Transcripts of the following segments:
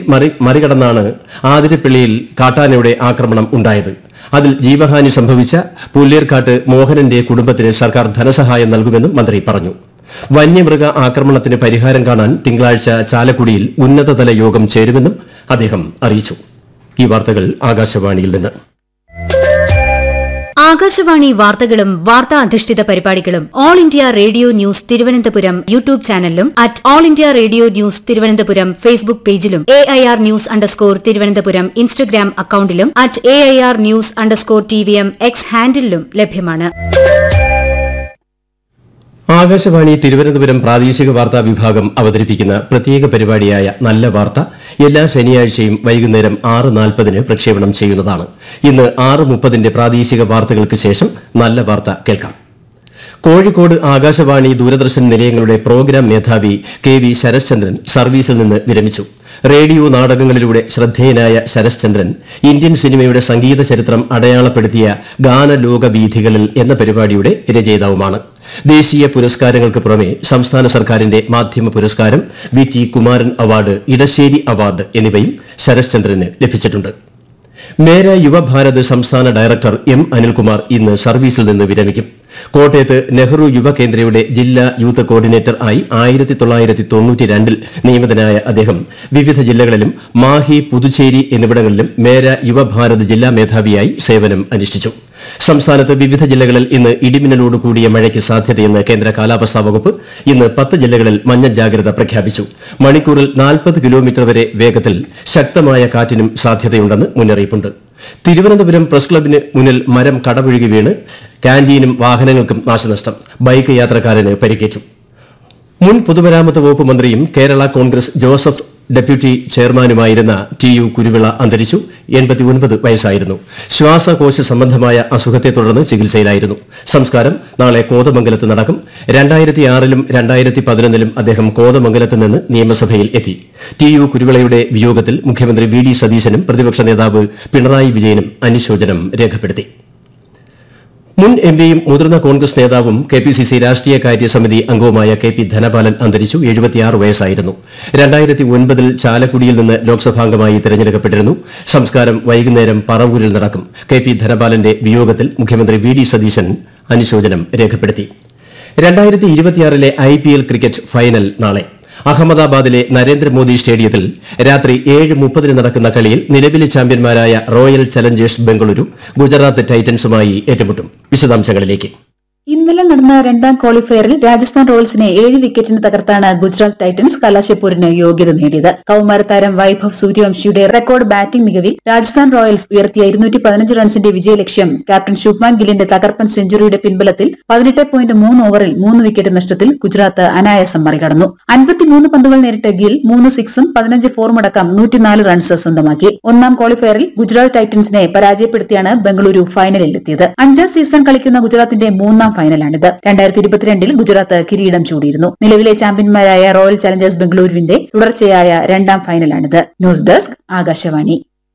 മറി മറികടന്നാണ് ആതിരപ്പള്ളിയിൽ കാട്ടാനയുടെ ആക്രമണം ഉണ്ടായത് അതിൽ ജീവഹാനി സംഭവിച്ച പുല്ലേർക്കാട്ട് മോഹനന്റെ കുടുംബത്തിന് സർക്കാർ ധനസഹായം നൽകുമെന്നും മന്ത്രി പറഞ്ഞു വന്യമൃഗ ആക്രമണത്തിന് പരിഹാരം കാണാൻ തിങ്കളാഴ്ച ചാലക്കുടിയിൽ ഉന്നതതല യോഗം ചേരുമെന്നും അദ്ദേഹം അറിയിച്ചു ഈ വാർത്തകൾ ആകാശവാണിയിൽ നിന്ന് ആകാശവാണി വാർത്തകളും വാർത്താ അധിഷ്ഠിത പരിപാടികളും all India radio news Thiruvananthapuram YouTube ചാനലിലും at all India radio news Thiruvananthapuram Facebook പേജിലും A I R news underscore Thiruvananthapuram Instagram അക്കൌണ്ടിലും at A I R news underscore T V M X ഹാൻഡിലും ലഭ്യമാണ് ആകാശവാണി തിരുവനന്തപുരം പ്രാദേശിക വാർത്താ വിഭാഗം അവതരിപ്പിക്കുന്ന പ്രത്യേക പരിപാടിയായ നല്ല വാർത്ത എല്ലാ ശനിയാഴ്ചയും വൈകുന്നേരം ആറ് നാൽപ്പതിന് പ്രക്ഷേപണം ചെയ്യുന്നതാണ് ഇന്ന് ആറ് മുപ്പതിന്റെ പ്രാദേശിക വാർത്തകൾക്ക് ശേഷം നല്ല വാർത്ത കേൾക്കാം കോഴിക്കോട് ആകാശവാണി ദൂരദർശൻ നിലയങ്ങളുടെ പ്രോഗ്രാം മേധാവി കെ വി ശരശ്ചന്ദ്രൻ സർവീസിൽ നിന്ന് വിരമിച്ചു റേഡിയോ നാടകങ്ങളിലൂടെ ശ്രദ്ധേയനായ ശരശ്ചന്ദ്രൻ ഇന്ത്യൻ സിനിമയുടെ സംഗീത ചരിത്രം അടയാളപ്പെടുത്തിയ ഗാനലോക വീഥികളിൽ എന്ന പരിപാടിയുടെ രചയിതാവുമാണ് ദേശീയ പുരസ്കാരങ്ങൾക്ക് പുറമെ സംസ്ഥാന സർക്കാരിന്റെ മാധ്യമ പുരസ്കാരം V T Kumaran award Edassery award എന്നിവയും ശരശ്ചന്ദ്രന് ലഭിച്ചിട്ടുണ്ട് മേര യുവഭാരത് സംസ്ഥാന ഡയറക്ടർ എം അനിൽകുമാർ ഇന്ന് സർവീസിൽ നിന്ന് വിരമിക്കും കോട്ടയത്ത് നെഹ്റു യുവകേന്ദ്രയുടെ ജില്ലാ യൂത്ത് കോർഡിനേറ്റർ ആയി ആയിരത്തി തൊള്ളായിരത്തി തൊണ്ണൂറ്റി രണ്ടിൽ നിയമിതനായ അദ്ദേഹം വിവിധ ജില്ലകളിലും മാഹി പുതുച്ചേരി എന്നിവിടങ്ങളിലും മേര യുവഭാരത് ജില്ലാ മേധാവിയായി സേവനം അനുഷ്ഠിച്ചു സംസ്ഥാനത്ത് വിവിധ ജില്ലകളിൽ ഇന്ന് ഇടിമിന്നലോട് കൂടിയ മഴയ്ക്ക് സാധ്യതയെന്ന് കേന്ദ്ര കാലാവസ്ഥാ വകുപ്പ് ഇന്ന് പത്ത് ജില്ലകളിൽ മഞ്ഞ ജാഗ്രത പ്രഖ്യാപിച്ചു മണിക്കൂറിൽ നാൽപ്പത് കിലോമീറ്റർ വരെ വേഗത്തിൽ ശക്തമായ കാറ്റിനും സാധ്യതയുണ്ടെന്ന് മുന്നറിയിപ്പുണ്ട് തിരുവനന്തപുരം പ്രസ് ക്ലബിന് മുന്നിൽ മരം കടപുഴുകി വീണ് ക്യാന്റീനും വാഹനങ്ങൾക്കും നാശനഷ്ടം ബൈക്ക് യാത്രക്കാരന് പരിക്കേറ്റു മുൻ പൊതുമരാമത്ത് വകുപ്പ് മന്ത്രിയും കേരള കോൺഗ്രസ് ജോസഫ് ഡെപ്യൂട്ടി ചെയർമാനുമായിരുന്ന ടി യു കുരുവിള അന്തരിച്ചു എൺപത്തിയൊൻപത് വയസ്സായിരുന്നു ശ്വാസകോശ സംബന്ധമായ അസുഖത്തെ തുടർന്ന് ചികിത്സയിലായിരുന്നു സംസ്കാരം നാളെ കോതമംഗലത്ത് നടക്കും രണ്ടായിരത്തി ആറിലും രണ്ടായിരത്തി പതിനൊന്നിലും അദ്ദേഹം കോതമംഗലത്ത് നിന്ന് നിയമസഭയിൽ എത്തി ടി യു കുരുവിളയുടെ വിയോഗത്തിൽ മുഖ്യമന്ത്രി വി ഡി സതീശനും പ്രതിപക്ഷ നേതാവ് പിണറായി വിജയനും അനുശോചനം രേഖപ്പെടുത്തി മുൻ എംപിയും മുതിർന്ന കോൺഗ്രസ് നേതാവും കെ പി സി സി രാഷ്ട്രീയകാര്യ സമിതി അംഗവുമായ കെ പി ധനപാലൻ അന്തരിച്ചു എഴുപത്തിയാറ് വയസ്സായിരുന്നു രണ്ടായിരത്തി ഒൻപതിൽ ചാലക്കുടിയിൽ നിന്ന് ലോക്സഭാംഗമായി തെരഞ്ഞെടുക്കപ്പെട്ടിരുന്നു സംസ്കാരം വൈകുന്നേരം പറവൂരിൽ നടക്കും കെ പി ധനപാലന്റെ വിയോഗത്തിൽ മുഖ്യമന്ത്രി വി ഡി സതീശൻ അനുശോചനം രേഖപ്പെടുത്തി രണ്ടായിരത്തി ഇരുപത്തിയാറിലെ I P L cricket final നാളെ അഹമ്മദാബാദിലെ നരേന്ദ്രമോദി സ്റ്റേഡിയത്തിൽ രാത്രി ഏഴ് മുപ്പതിന് നടക്കുന്ന കളിയിൽ നിലവിലെ ചാമ്പ്യന്മാരായ റോയൽ ചലഞ്ചേഴ്സ് ബംഗളൂരു ഗുജറാത്ത് ടൈറ്റൻസുമായി ഏറ്റുമുട്ടും വിശദാംശങ്ങളിലേക്ക് ഇന്നലെ നടന്ന രണ്ടാം ക്വാളിഫയറിൽ രാജസ്ഥാൻ റോയൽസിനെ ഏഴ് വിക്കറ്റിന് തകർത്താണ് ഗുജറാത്ത് ടൈറ്റൻസ് കലാശപ്പൂരിന് യോഗ്യത നേടിയത് കൌമാര താരം വൈഭവ് സൂര്യവംശിയുടെ റെക്കോർഡ് ബാറ്റിംഗ് മികവിൽ രാജസ്ഥാൻ റോയൽസ് ഉയർത്തിയ ഇരുന്നൂറ്റി പതിനഞ്ച് റൺസിന്റെ വിജയലക്ഷ്യം ക്യാപ്റ്റൻ ശുഭ്മാൻ ഗില്ലിന്റെ തകർപ്പൻ സെഞ്ചുറിയുടെ പിൻബലത്തിൽ പതിനെട്ട് പോയിന്റ് മൂന്ന് ഓവറിൽ മൂന്ന് വിക്കറ്റ് നഷ്ടത്തിൽ ഗുജറാത്ത് അനായാസം മറികടന്നു അൻപത്തിമൂന്ന് പന്തുകൾ നേരിട്ട ഗിൽ മൂന്ന് സിക്സും പതിനഞ്ച് ഫോറുമടക്കം നൂറ്റിനാല് റൺസ് സ്വന്തമാക്കി ഒന്നാം ക്വാളിഫയറിൽ ഗുജറാത്ത് ടൈറ്റൻസിനെ പരാജയപ്പെടുത്തിയാണ് ബംഗളൂരു ഫൈനലിൽ എത്തിയത് അഞ്ചാം സീസൺ കളിക്കുന്ന ഗുജറാത്തിന്റെ മൂന്നാം ഫൈനലാണിത് രണ്ടായിരത്തി ഇരുപത്തിരണ്ടിൽ ഗുജറാത്ത് കിരീടം ചൂടിയിരുന്നു നിലവിലെ ചാമ്പ്യന്മാരായ റോയൽ ചലഞ്ചേഴ്സ് ബംഗളൂരുവിന്റെ തുടർച്ചയായ രണ്ടാം ഫൈനലാണിത് ന്യൂസ് ഡെസ്ക് ആകാശവാണി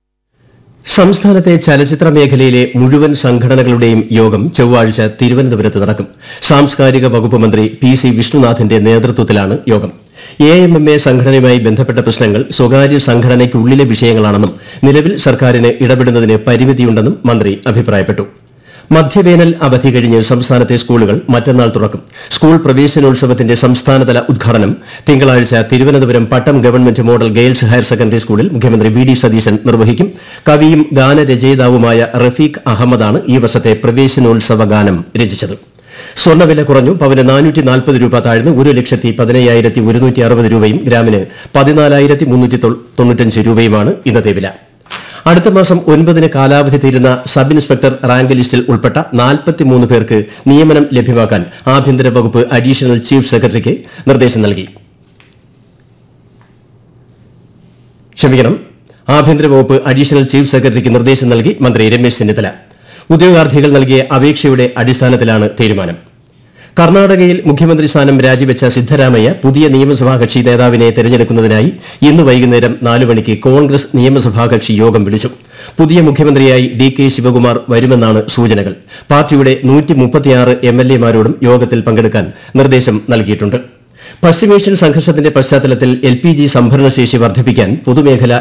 സംസ്ഥാനത്തെ ചലച്ചിത്ര മേഖലയിലെ മുഴുവൻ സംഘടനകളുടെയും യോഗം ചൊവ്വാഴ്ച തിരുവനന്തപുരത്ത് നടക്കും സാംസ്കാരിക വകുപ്പ് മന്ത്രി പി സി വിഷ്ണുനാഥിന്റെ നേതൃത്വത്തിലാണ് യോഗം എ എം എം എ സംഘടനയുമായി ബന്ധപ്പെട്ട പ്രശ്നങ്ങൾ സ്വകാര്യ സംഘടനയ്ക്കുള്ളിലെ വിഷയങ്ങളാണെന്നും നിലവിൽ സർക്കാരിന് ഇടപെടുന്നതിന് പരിമിതിയുണ്ടെന്നും മന്ത്രി അഭിപ്രായപ്പെട്ടു മധ്യവേനൽ അവധി കഴിഞ്ഞ് സംസ്ഥാനത്തെ സ്കൂളുകൾ മറ്റന്നാൾ തുറക്കും സ്കൂൾ പ്രവേശനോത്സവത്തിന്റെ സംസ്ഥാനതല ഉദ്ഘാടനം തിങ്കളാഴ്ച Thiruvananthapuram Pattom government model girls higher secondary സ്കൂളിൽ മുഖ്യമന്ത്രി വി ഡി സതീശൻ നിർവഹിക്കും കവിയും ഗാനരചയിതാവുമായ റഫീഖ് അഹമ്മദാണ് ഈ വർഷത്തെ പ്രവേശനോത്സവ ഗാനം രചിച്ചത് സ്വർണ്ണവില കുറഞ്ഞു പവന് നാനൂറ്റി നാൽപ്പത് രൂപ താഴ്ന്ന് ഒരു ലക്ഷത്തി പതിനയ്യായിരത്തി ഒരുന്നൂറ്റി അറുപത് രൂപയും ഗ്രാമിന് പതിനാലായിരത്തി മുന്നൂറ്റി തൊണ്ണൂറ്റഞ്ച് രൂപയുമാണ് ഇന്നത്തെ വില അടുത്ത മാസം ഒൻപതിന് കാലാവധി തീരുന്ന സബ് ഇൻസ്പെക്ടർ റാങ്ക് ലിസ്റ്റിൽ ഉൾപ്പെട്ട നാൽപ്പത്തിമൂന്ന് പേർക്ക് നിയമനം ലഭ്യമാക്കാൻ ആഭ്യന്തര വകുപ്പ് അഡീഷണൽ ചീഫ് സെക്രട്ടറിക്ക് നിർദ്ദേശം നൽകി ക്ഷമിക്കണം ആഭ്യന്തര വകുപ്പ് അഡീഷണൽ ചീഫ് സെക്രട്ടറിക്ക് നിർദ്ദേശം നൽകി മന്ത്രി രമേശ് ചെന്നിത്തല ഉദ്യോഗാർത്ഥികൾ നൽകിയ അപേക്ഷയുടെ അടിസ്ഥാനത്തിലാണ് തീരുമാനം കർണാടകയിൽ മുഖ്യമന്ത്രി സ്ഥാനം രാജിവെച്ച സിദ്ധരാമയ്യ പുതിയ നിയമസഭാ കക്ഷി നേതാവിനെ തെരഞ്ഞെടുക്കുന്നതിനായി ഇന്ന് വൈകുന്നേരം നാല് മണിക്ക് കോൺഗ്രസ് നിയമസഭാ കക്ഷി യോഗം വിളിച്ചു പുതിയ മുഖ്യമന്ത്രിയായി ഡി കെ ശിവകുമാർ വരുമെന്നാണ് സൂചനകൾ പാർട്ടിയുടെ എം എൽ എമാരോടും യോഗത്തിൽ പങ്കെടുക്കാൻ നിർദ്ദേശം നൽകിയിട്ടുണ്ട് പശ്ചിമേഷ്യൻ സംഘർഷത്തിന്റെ പശ്ചാത്തലത്തിൽ എൽ പി ജി സംഭരണശേഷി വർദ്ധിപ്പിക്കാൻ പൊതുമേഖല